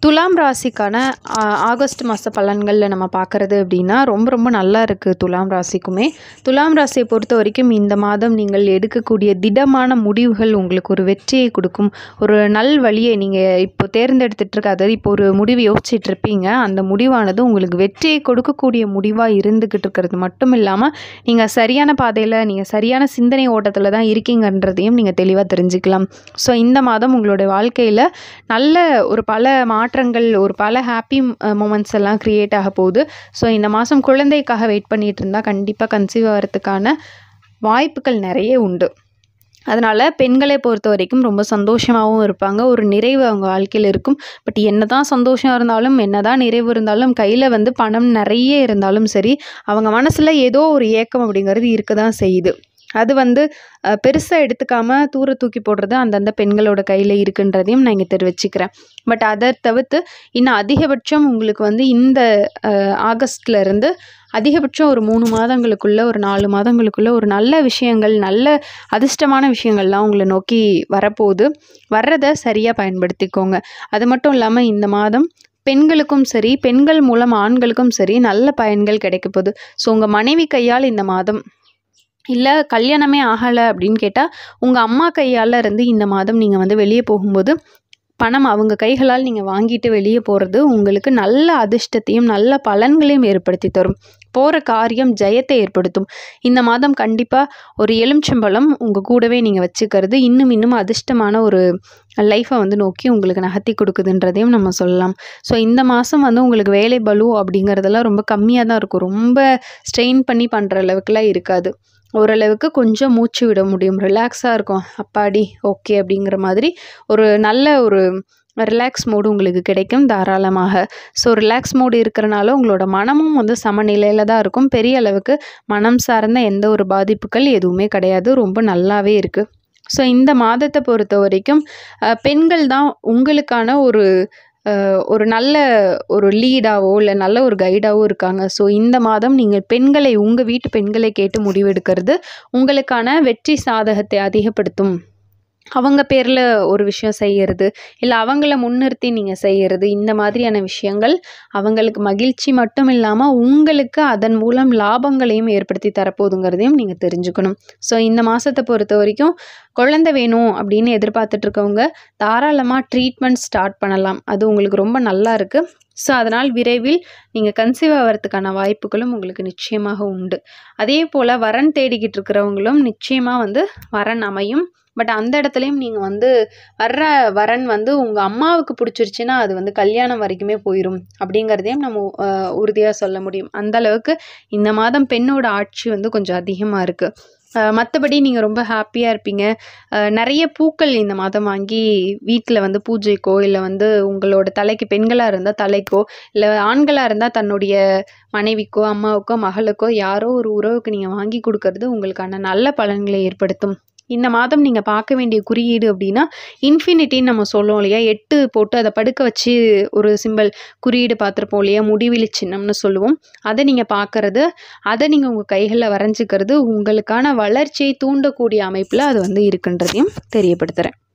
துலாம் ராசிக்கான ஆ, ஆகஸ்ட் மாத பலன்களில் நம்ம பார்க்குறது அப்படின்னா ரொம்ப ரொம்ப நல்லா இருக்குது துலாம் ராசிக்குமே துலாம் ராசியை பொறுத்த வரைக்கும் இந்த மாதம் நீங்கள் எடுக்கக்கூடிய திடமான முடிவுகள் உங்களுக்கு ஒரு வெற்றியை கொடுக்கும் ஒரு நல் வழியை நீங்கள் இப்போ தேர்ந்தெடுத்துட்டு இருக்க அதாவது இப்போ ஒரு முடிவு யோசிச்சுட்டு இருப்பீங்க அந்த முடிவானது உங்களுக்கு வெற்றியை கொடுக்கக்கூடிய முடிவாக இருந்துக்கிட்டு இருக்கிறது மட்டும் இல்லாமல் நீங்கள் சரியான பாதையில் நீங்கள் சரியான சிந்தனை ஓட்டத்தில் தான் இருக்கீங்கன்றதையும் நீங்கள் தெளிவாக தெரிஞ்சுக்கலாம் ஸோ இந்த மாதம் உங்களுடைய வாழ்க்கையில் நல்ல ஒரு பல மாற்றங்கள் ஒரு பல ஹாப்பி மூமெண்ட்ஸ் எல்லாம் க்ரியேட் ஆக போகுது ஸோ இந்த மாதம் குழந்தைக்காக வெயிட் பண்ணிட்டு இருந்தால் கண்டிப்பாக கன்சீவ் ஆகிறதுக்கான வாய்ப்புகள் நிறைய உண்டு அதனால் பெண்களை பொறுத்த வரைக்கும் ரொம்ப சந்தோஷமாகவும் இருப்பாங்க ஒரு நிறைவு அவங்க வாழ்க்கையில் இருக்கும் பட் என்ன தான் சந்தோஷம் இருந்தாலும் என்ன தான் நிறைவு இருந்தாலும் கையில் வந்து பணம் நிறைய இருந்தாலும் சரி அவங்க மனசில் ஏதோ ஒரு ஏக்கம் அப்படிங்கிறது இருக்க தான் செய்யுது அது வந்து பெருசாக எடுத்துக்காம தூர தூக்கி போடுறது அந்தந்த பெண்களோட கையில் இருக்குன்றதையும் நான் இங்கே தெரிவிச்சுக்கிறேன் பட் அதை தவிர்த்து இன்னும் அதிகபட்சம் உங்களுக்கு வந்து இந்த அஹ், ஆகஸ்ட்ல இருந்து அதிகபட்சம் ஒரு மூணு மாதங்களுக்குள்ள ஒரு நாலு மாதங்களுக்குள்ள ஒரு நல்ல விஷயங்கள் நல்ல அதிர்ஷ்டமான விஷயங்கள்லாம் உங்களை நோக்கி வரப்போகுது வர்றதை சரியாக பயன்படுத்திக்கோங்க அது மட்டும் இல்லாமல் இந்த மாதம் பெண்களுக்கும் சரி பெண்கள் மூலம் ஆண்களுக்கும் சரி நல்ல பயன்கள் கிடைக்க போகுது ஸோ உங்கள் மனைவி கையால் இந்த மாதம் இல்லை கல்யாணமே ஆகலை அப்படின்னு கேட்டால் உங்கள் அம்மா கையால் இருந்து இந்த மாதம் நீங்கள் வந்து வெளியே போகும்போது பணம் அவங்க கைகளால் நீங்கள் வாங்கிட்டு வெளியே போகிறது உங்களுக்கு நல்ல அதிர்ஷ்டத்தையும் நல்ல பலன்களையும் ஏற்படுத்தி தரும் போகிற காரியம் ஜெயத்தை ஏற்படுத்தும் இந்த மாதம் கண்டிப்பாக ஒரு எலுமிச்சம்பழம் உங்கள் கூடவே நீங்கள் வச்சுக்கிறது இன்னும் இன்னும் அதிர்ஷ்டமான ஒரு லைஃப்பை வந்து நோக்கி உங்களுக்கு நகர்த்தி கொடுக்குதுன்றதையும் நம்ம சொல்லலாம் ஸோ இந்த மாதம் வந்து உங்களுக்கு வேலை பலு அப்படிங்கிறதெல்லாம் ரொம்ப கம்மியாக தான் இருக்கும் ரொம்ப ஸ்ட்ரெயின் பண்ணி பண்ணுற அளவுக்குலாம் இருக்காது ஓரளவுக்கு கொஞ்சம் மூச்சு விட முடியும் ரிலாக்ஸாக இருக்கும் அப்பாடி ஓகே அப்படிங்கிற மாதிரி ஒரு நல்ல ஒரு ரிலாக்ஸ் மோடு உங்களுக்கு கிடைக்கும் தாராளமாக ஸோ ரிலாக்ஸ் மோடு இருக்கிறனால உங்களோட மனமும் வந்து சமநிலையில் தான் இருக்கும் பெரிய அளவுக்கு மனம் சார்ந்த எந்த ஒரு பாதிப்புகள் எதுவுமே கிடையாது ரொம்ப நல்லாவே இருக்குது ஸோ இந்த மாதத்தை பொறுத்த வரைக்கும் அஹ், பெண்கள் தான் உங்களுக்கான ஒரு அஹ், ஒரு நல்ல ஒரு லீடாவோ இல்லை நல்ல ஒரு கைடாவோ இருக்காங்க ஸோ இந்த மாதம் நீங்கள் பெண்களை உங்கள் வீட்டு பெண்களை கேட்டு முடிவெடுக்கிறது உங்களுக்கான வெற்றி சாதகத்தை அதிகப்படுத்தும் அவங்க பேரில் ஒரு விஷயம் செய்யறது இல்லை அவங்கள முன்னிறுத்தி நீங்கள் செய்யறது இந்த மாதிரியான விஷயங்கள் அவங்களுக்கு மகிழ்ச்சி மட்டும் இல்லாமல் உங்களுக்கு அதன் மூலம் லாபங்களையும் ஏற்படுத்தி தரப்போகுதுங்கிறதையும் நீங்கள் தெரிஞ்சுக்கணும் ஸோ இந்த மாதத்தை பொறுத்த வரைக்கும் குழந்தை வேணும் அப்படின்னு எதிர்பார்த்துட்டு இருக்கவங்க தாராளமாக ட்ரீட்மெண்ட் ஸ்டார்ட் பண்ணலாம் அது உங்களுக்கு ரொம்ப நல்லா இருக்குது ஸோ அதனால் விரைவில் நீங்கள் கன்சீவ் ஆகிறதுக்கான வாய்ப்புகளும் உங்களுக்கு நிச்சயமாக உண்டு அதே போல் வரன் தேடிக்கிட்டு இருக்கிறவங்களும் நிச்சயமாக வந்து வரன் அமையும் பட் அந்த இடத்துலையும் நீங்கள் வந்து வர்ற வரன் வந்து உங்கள் அம்மாவுக்கு பிடிச்சிருச்சுன்னா அது வந்து கல்யாணம் வரைக்குமே போயிடும் அப்படிங்கிறதையும் நம்ம உறுதியாக சொல்ல முடியும் அந்த அளவுக்கு இந்த மாதம் பெண்ணோட ஆட்சி வந்து கொஞ்சம் அதிகமாக இருக்குது மற்றபடி நீங்கள் ரொம்ப ஹாப்பியாக இருப்பீங்க அஹ் நிறைய பூக்கள் இந்த மாதம் வாங்கி வீட்டில் வந்து பூஜைக்கோ இல்லை வந்து உங்களோட தலைக்கு பெண்களாக இருந்தால் தலைக்கோ இல்லை ஆண்களாக இருந்தால் தன்னுடைய மனைவிக்கோ அம்மாவுக்கோ மகளுக்கோ யாரோ ஒரு உறவுக்கு நீங்கள் வாங்கி கொடுக்கறது உங்களுக்கான நல்ல பலன்களை ஏற்படுத்தும் இந்த மாதம் நீங்கள் பார்க்க வேண்டிய குறியீடு அப்படின்னா இன்ஃபினிட்டின்னு நம்ம சொல்லுவோம் இல்லையா எட்டு போட்டு அதை படுக்க வச்சு ஒரு சிம்பல் குறியீடு பார்த்துருப்போம் இல்லையா முடிவிலி சின்னம்னு சொல்லுவோம் அதை நீங்கள் பார்க்கறது அதை நீங்கள் உங்கள் கைகளில் வரைஞ்சிக்கிறது உங்களுக்கான வளர்ச்சியை தூண்டக்கூடிய அமைப்பில் அது வந்து இருக்குன்றதையும் தெரியப்படுத்துகிறேன்